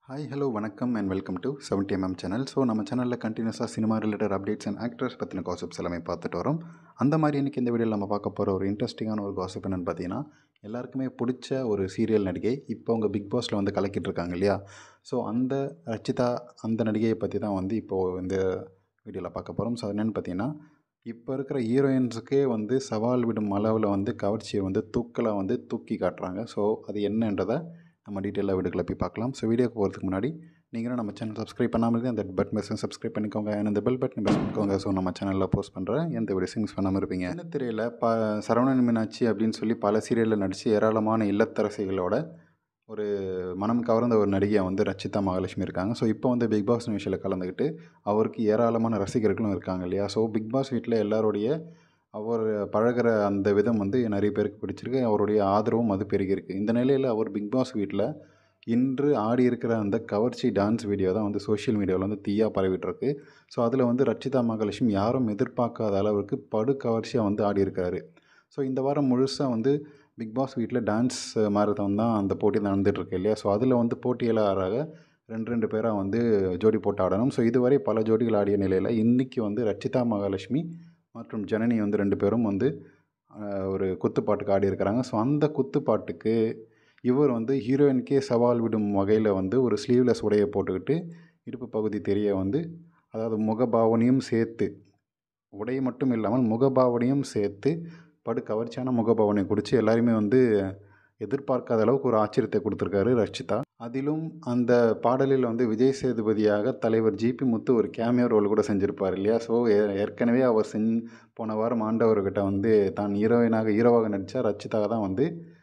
hi hello வணக்கம் and welcome to seventy MM channel so நம்ம சேனலில் கண்டினியூஸாக cinema related updates and actors பற்றின காசிப்ஸ் எல்லாமே பார்த்துட்டு வரோம் அந்த மாதிரி இன்றைக்கி இந்த வீடியோவில் நம்ம பார்க்க போகிற ஒரு இன்ட்ரெஸ்டிங்கான ஒரு காசிப் என்னென்னு பார்த்தீங்கன்னா எல்லாருக்குமே பிடிச்ச ஒரு சீரியல் நடிகை இப்போ அவங்க பிக் பாஸில் வந்து கலக்கிட்டு இருக்காங்க இல்லையா ஸோ அந்த ரச்சிதா அந்த நடிகையை பற்றி தான் வந்து இப்போது இந்த வீடியோவில் பார்க்க போகிறோம் ஸோ அது என்னென்னு பார்த்தீங்கன்னா இப்போ இருக்கிற ஹீரோயின்ஸுக்கே வந்து சவால் விடும் அளவில் வந்து கவர்ச்சியை வந்து தூக்கலாக வந்து தூக்கி காட்டுறாங்க ஸோ அது என்னன்றதை நம்ம டீட்டெயிலாக வீடியோக்குள்ள போய் பார்க்கலாம் ஸோ வீடியோக்கு போகிறதுக்கு முன்னாடி நீங்களும் நம்ம சேனல் சப்ஸ்கிரைப் பண்ணாமல் இருந்தால் அந்த பட் மெசேஜ் சப்ஸ்கிரைப் பண்ணிக்கோங்க and அந்த பெல் பட்டன் ப்ரெஸ் பண்ணிக்கோங்க ஸோ நம்ம சேனலில் போஸ்ட் பண்ணுற எந்த வீடியோ மிஸ் பண்ணாமல் இருப்பீங்க இந்த திரையில் ப சரவணன் மீனாட்சி அப்படின்னு சொல்லி பல சீரியலில் நடித்து ஏராளமான இல்லத்தரசிகளோட ஒரு மனம் கவர்ந்த ஒரு நடிகை வந்து ரச்சிதா மகாலட்சுமி இருக்காங்க ஸோ இப்போ வந்து பிக் பாஸ் நிமிஷத்தில் கலந்துக்கிட்டு அவருக்கு ஏராளமான ரசிகர்களும் இருக்காங்க இல்லையா ஸோ பிக் பாஸ் வீட்டில் எல்லாருடைய அவர் பழகுற அந்த விதம் வந்து நிறைய பேருக்கு பிடிச்சிருக்கு அவருடைய ஆதரவும் அது பெருகியிருக்கு இந்த நிலையில் அவர் பிக் பாஸ் வீட்டில் இன்று ஆடி இருக்கிற அந்த கவர்ச்சி டான்ஸ் வீடியோ தான் வந்து சோஷியல் மீடியாவில் வந்து தீயாக பரவிட்டுருக்கு ஸோ அதில் வந்து ரச்சிதா மகாலட்சுமி யாரும் எதிர்பார்க்காத அளவுக்கு படு கவர்ச்சியாக வந்து ஆடி இருக்காரு ஸோ இந்த வாரம் முழுசாக வந்து பிக் பாஸ் வீட்டில் டான்ஸ் மாரத்தான் தான் அந்த போட்டி நடந்துகிட்ருக்கு இல்லையா ஸோ அதில் வந்து போட்டியாளராக ரெண்டு ரெண்டு பேராக வந்து ஜோடி போட்டு ஆடணும் ஸோ இதுவரை பல ஜோடிகள் ஆடிய நிலையில் இன்றைக்கி வந்து ரச்சிதா மகாலட்சுமி மற்றும் ஜனனி வந்து ரெண்டு பேரும் வந்து அஹ், ஒரு குத்துப்பாட்டுக்கு ஆடி இருக்கிறாங்க ஸோ அந்த குத்துப்பாட்டுக்கு இவர் வந்து ஹீரோயினுக்கே சவால் விடும் வகையில் வந்து ஒரு ஸ்லீவ்லெஸ் உடையை போட்டுக்கிட்டு இடுப்பு பகுதி தெரிய வந்து அதாவது முகபாவனையும் சேர்த்து உடை மட்டும் இல்லாமல் முகபாவனையும் சேர்த்து படு கவர்ச்சியான முகபாவனை குடித்து எல்லாருமே வந்து எதிர்பார்க்காத அளவுக்கு ஒரு ஆச்சரியத்தை கொடுத்துருக்காரு ரச்சிதா அதிலும் அந்த பாடலில் வந்து விஜய் சேதுபதியாக தலைவர் ஜிபி முத்து ஒரு கேமியோ ரோல் கூட செஞ்சுருப்பார் இல்லையா ஸோ ஏற்கனவே அவர் செஞ் போன வாரம் ஆண்டவர்கிட்ட வந்து தான் ஹீரோயினாக ஹீரோவாக நடித்தா ரச்சிதா தான் வந்து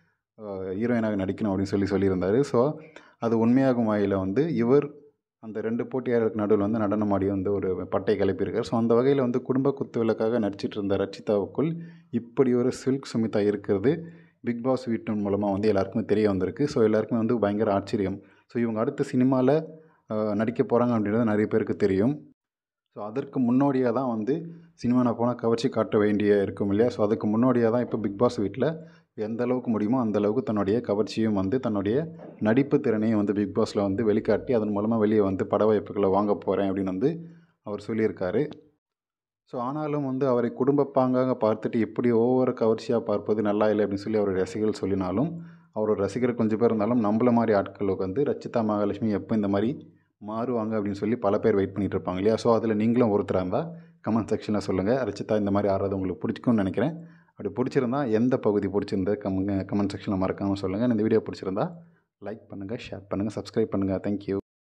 ஹீரோயினாக நடிக்கணும் அப்படின்னு சொல்லி சொல்லியிருந்தார் ஸோ அது உண்மையாகும் வகையில் வந்து இவர் அந்த ரெண்டு போட்டியாளருக்கு நடுவில் வந்து நடனமாடி வந்து ஒரு பட்டை கிளப்பியிருக்கார் ஸோ அந்த வகையில் வந்து குடும்ப குத்து விளக்காக நடிச்சிட்டு இருந்த ரச்சிதாவுக்குள் இப்படி ஒரு சில்க் சுமிதா இருக்கிறது பிக் பாஸ் வீட்டின் மூலமாக வந்து எல்லாருக்குமே தெரிய வந்திருக்கு ஸோ எல்லாருக்குமே வந்து பயங்கர ஆச்சரியம் ஸோ இவங்க அடுத்த சினிமாவில் நடிக்க போகிறாங்க அப்படின்றது நிறைய பேருக்கு தெரியும் ஸோ அதற்கு முன்னோடியாக தான் வந்து சினிமாவில் போனால் கவர்ச்சி காட்ட வேண்டிய இருக்கும் இல்லையா ஸோ அதுக்கு முன்னோடியாக தான் இப்போ பிக் பாஸ் வீட்டில் எந்த அளவுக்கு முடியுமோ அந்த அளவுக்கு தன்னுடைய கவர்ச்சியும் வந்து தன்னுடைய நடிப்பு திறனையும் வந்து பிக் பாஸில் வந்து வெளிக்காட்டி அதன் மூலமாக வெளியே வந்து பட வாய்ப்புகளை வாங்க போகிறேன் அப்படின்னு வந்து அவர் சொல்லியிருக்காரு ஸோ ஆனாலும் வந்து அவரை குடும்ப பாங்காக பார்த்துட்டு எப்படி ஒவ்வொரு கவர்ச்சியாக பார்ப்பது நல்லா இல்லை அப்படின்னு சொல்லி அவருடைய ரசிகர்கள் சொல்லினாலும் அவரோட ரசிகர்கள் கொஞ்சம் பேர் இருந்தாலும் நம்மள மாதிரி ஆட்களுக்கு வந்து ரச்சிதா மகாலட்சுமி எப்போ இந்த மாதிரி மாறுவாங்க அப்படின்னு சொல்லி பல பேர் வெயிட் பண்ணிட்டு இருப்பாங்க இல்லையா ஸோ அதில் நீங்களும் ஒருத்தராக இருந்தால் கமெண்ட் செக்ஷனில் சொல்லுங்கள் ரச்சிதா இந்த மாதிரி ஆடுறது உங்களுக்கு பிடிச்சிக்கும்னு நினைக்கிறேன் அப்படி பிடிச்சிருந்தா எந்த பகுதி பிடிச்சிருந்தா கமெண்ட் கமெண்ட் செக்ஷனில் மறக்காமல் சொல்லுங்கள் இந்த வீடியோ பிடிச்சிருந்தா லைக் பண்ணுங்கள் ஷேர் பண்ணுங்கள் சப்ஸ்கிரைப் பண்ணுங்கள் தேங்க்யூ